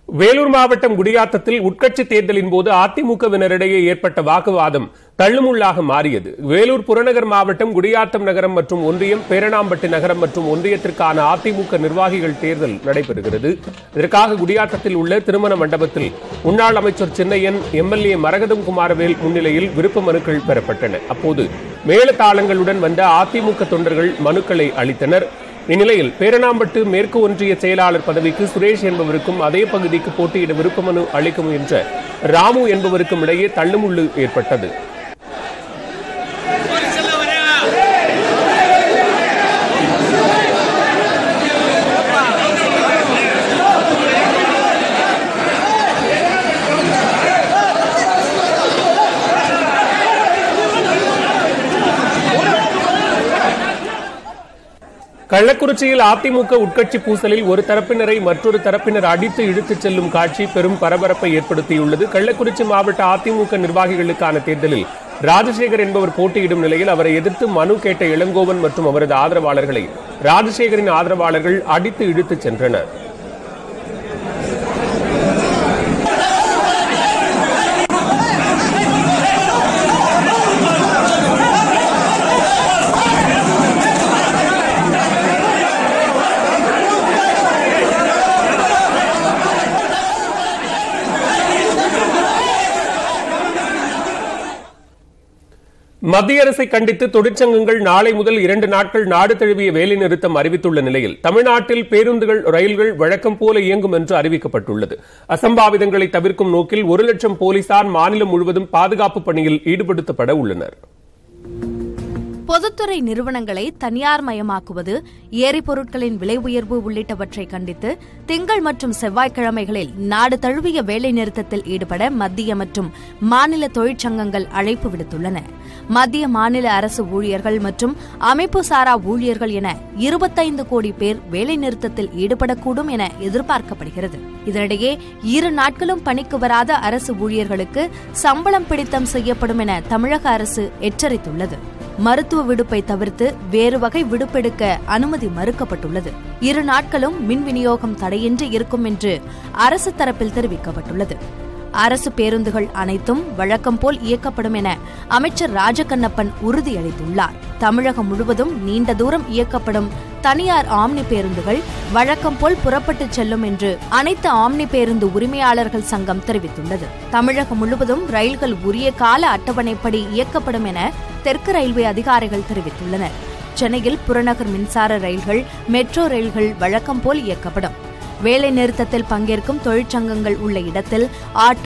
வேலூர் மாவட்டம் குடியாத்தத்தில் உட்கட்சி தேர்தலின் போது அதிமுகவினரிடையே ஏற்பட்ட வாக்குவாதம் தள்ளுமுள்ளாக மாறியது வேலூர் புறநகர் மாவட்டம் குடியாத்தம் நகரம் மற்றும் ஒன்றியம் பேரணாம்பட்டு நகரம் மற்றும் ஒன்றியத்திற்கான அதிமுக நிர்வாகிகள் தேர்தல் நடைபெறுகிறது இதற்காக குடியாத்தத்தில் உள்ள திருமண மண்டபத்தில் முன்னாள் அமைச்சர் சின்னையன் எம்எல்ஏ மரகதம் குமாரவேல் முன்னிலையில் விருப்ப மனுக்கள் பெறப்பட்டன அப்போது மேளதாளங்களுடன் வந்த அதிமுக தொண்டர்கள் மனுக்களை அளித்தனர் இந்நிலையில் பேரணாம்பட்டு மேற்கு ஒன்றிய செயலாளர் பதவிக்கு சுரேஷ் என்பவருக்கும் அதே பகுதிக்கு போட்டியிட விருப்ப மனு அளிக்க முயன்ற ராமு என்பவருக்கும் இடையே தள்ளுமுள்ளு ஏற்பட்டது கள்ளக்குறிச்சியில் அதிமுக உட்கட்சி பூசலில் ஒரு தரப்பினரை மற்றொரு தரப்பினர் அடித்து இழுத்துச் செல்லும் காட்சி பெரும் பரபரப்பை ஏற்படுத்தியுள்ளது கள்ளக்குறிச்சி மாவட்ட அதிமுக நிர்வாகிகளுக்கான தேர்தலில் ராஜசேகர் என்பவர் போட்டியிடும் நிலையில் அவரை எதிர்த்து மனு கேட்ட இளங்கோவன் மற்றும் அவரது ஆதரவாளர்களை ராஜசேகரின் ஆதரவாளர்கள் அடித்து இழுத்துச் சென்றனர் மத்திய அரசை கண்டித்து தொழிற்சங்கங்கள் நாளை முதல் இரண்டு நாட்கள் நாடு தழுவிய வேலைநிறுத்தம் அறிவித்துள்ள நிலையில் தமிழ்நாட்டில் பேருந்துகள் ரயில்கள் வழக்கம் போல இயங்கும் என்று அறிவிக்கப்பட்டுள்ளது அசம்பாவிதங்களை தவிர்க்கும் நோக்கில் ஒரு லட்சம் போலீசார் மாநிலம் முழுவதும் பாதுகாப்பு பணியில் ஈடுபடுத்தப்பட உள்ளனர் பொதுத்துறை நிறுவனங்களை தனியார் மயமாக்குவது எரிபொருட்களின் விலை உயர்வு உள்ளிட்டவற்றை கண்டித்து திங்கள் மற்றும் செவ்வாய்க்கிழமைகளில் நாடு தழுவிய வேலைநிறுத்தத்தில் ஈடுபட மத்திய மற்றும் மாநில தொழிற்சங்கங்கள் அழைப்பு விடுத்துள்ளன மத்திய மாநில அரசு ஊழியர்கள் மற்றும் அமைப்பு சாரா ஊழியர்கள் என இருபத்தைந்து கோடி பேர் வேலைநிறுத்தத்தில் ஈடுபடக்கூடும் என எதிர்பார்க்கப்படுகிறது இதனிடையே இரு நாட்களும் பணிக்கு வராத அரசு ஊழியர்களுக்கு சம்பளம் பிடித்தம் செய்யப்படும் என தமிழக அரசு எச்சரித்துள்ளது மருத்துவ விடுப்பை தவிர்த்து வேறு வகை விடுப்பெடுக்க அனுமதி மறுக்கப்பட்டுள்ளது இரு நாட்களும் மின் விநியோகம் தடையின்றி இருக்கும் என்று அரசு தரப்பில் தெரிவிக்கப்பட்டுள்ளது அரசு பேருந்துகள் அனைத்தும் வழக்கம் போல் இயக்கப்படும் என அமைச்சர் ராஜகண்ணப்பன் உறுதியளித்துள்ளார் தமிழகம் முழுவதும் நீண்ட தூரம் இயக்கப்படும் தனியார் ஆம்னி பேருந்துகள் வழக்கம் போல் புறப்பட்டு செல்லும் என்று அனைத்து ஆம்னி பேருந்து உரிமையாளர்கள் சங்கம் தெரிவித்துள்ளது தமிழகம் முழுவதும் ரயில்கள் உரிய கால அட்டவணைப்படி இயக்கப்படும் என தெற்கு ரயில்வே அதிகாரிகள் தெரிவித்துள்ளனர் சென்னையில் புறநகர் மின்சார ரயில்கள் மெட்ரோ ரயில்கள் வழக்கம் போல் இயக்கப்படும் வேலை நிறுத்தத்தில் பங்கேற்கும் தொழிற்சங்கங்கள் உள்ள இடத்தில் ஆட்டோ